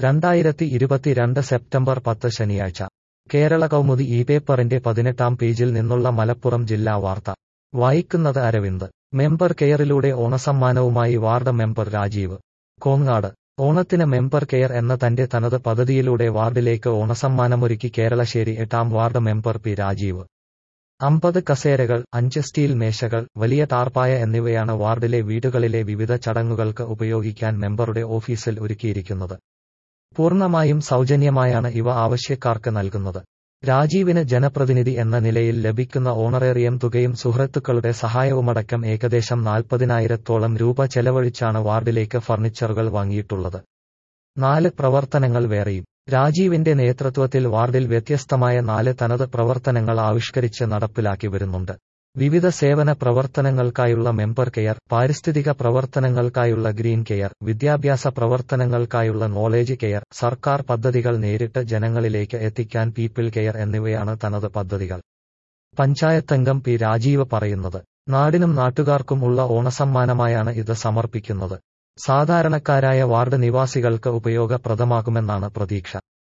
രണ്ടായിരത്തി ഇരുപത്തിരണ്ട് സെപ്റ്റംബർ പത്ത് ശനിയാഴ്ച കേരള കൗമുദി ഈ പേപ്പറിന്റെ പതിനെട്ടാം പേജിൽ നിന്നുള്ള മലപ്പുറം ജില്ലാ വാർത്ത വായിക്കുന്നത് അരവിന്ദ് മെമ്പർ കെയറിലൂടെ ഓണസമ്മാനവുമായി വാർഡ് മെമ്പർ രാജീവ് കോങ്ങാട് ഓണത്തിന് മെമ്പർ കെയർ എന്ന തന്റെ തനത് പദ്ധതിയിലൂടെ വാർഡിലേക്ക് ഓണസമ്മാനമൊരുക്കി കേരളശ്ശേരി എട്ടാം വാർഡ് മെമ്പർ പി രാജീവ് അമ്പത് കസേരകൾ അഞ്ച് സ്റ്റീൽ മേശകൾ വലിയ ടാർപ്പായ എന്നിവയാണ് വാർഡിലെ വീടുകളിലെ വിവിധ ചടങ്ങുകൾക്ക് ഉപയോഗിക്കാൻ മെമ്പറുടെ ഓഫീസിൽ ഒരുക്കിയിരിക്കുന്നത് പൂർണ്ണമായും സൗജന്യമായാണ് ഇവ ആവശ്യക്കാർക്ക് നൽകുന്നത് രാജീവിന് ജനപ്രതിനിധി എന്ന നിലയിൽ ലഭിക്കുന്ന ഓണറേറിയം തുകയും സുഹൃത്തുക്കളുടെ സഹായവുമടക്കം ഏകദേശം നാൽപ്പതിനായിരത്തോളം രൂപ ചെലവഴിച്ചാണ് വാർഡിലേക്ക് ഫർണിച്ചറുകൾ വാങ്ങിയിട്ടുള്ളത് നാല് പ്രവർത്തനങ്ങൾ വേറെയും രാജീവിന്റെ നേതൃത്വത്തിൽ വാർഡിൽ വ്യത്യസ്തമായ നാല് തനത് പ്രവർത്തനങ്ങൾ ആവിഷ്കരിച്ച് നടപ്പിലാക്കി വരുന്നുണ്ട് വിവിധ സേവന പ്രവർത്തനങ്ങൾക്കായുള്ള മെമ്പർ കെയർ പാരിസ്ഥിതിക പ്രവർത്തനങ്ങൾക്കായുള്ള ഗ്രീൻ കെയർ വിദ്യാഭ്യാസ പ്രവർത്തനങ്ങൾക്കായുള്ള നോളേജ് കെയർ സർക്കാർ പദ്ധതികൾ നേരിട്ട് ജനങ്ങളിലേക്ക് എത്തിക്കാൻ പീപ്പിൾ കെയർ എന്നിവയാണ് തനത് പദ്ധതികൾ പഞ്ചായത്തംഗം പി രാജീവ് പറയുന്നത് നാടിനും നാട്ടുകാർക്കും ഉള്ള ഓണസമ്മാനമായാണ് ഇത് സമർപ്പിക്കുന്നത് സാധാരണക്കാരായ വാർഡ് നിവാസികൾക്ക് ഉപയോഗപ്രദമാകുമെന്നാണ് പ്രതീക്ഷ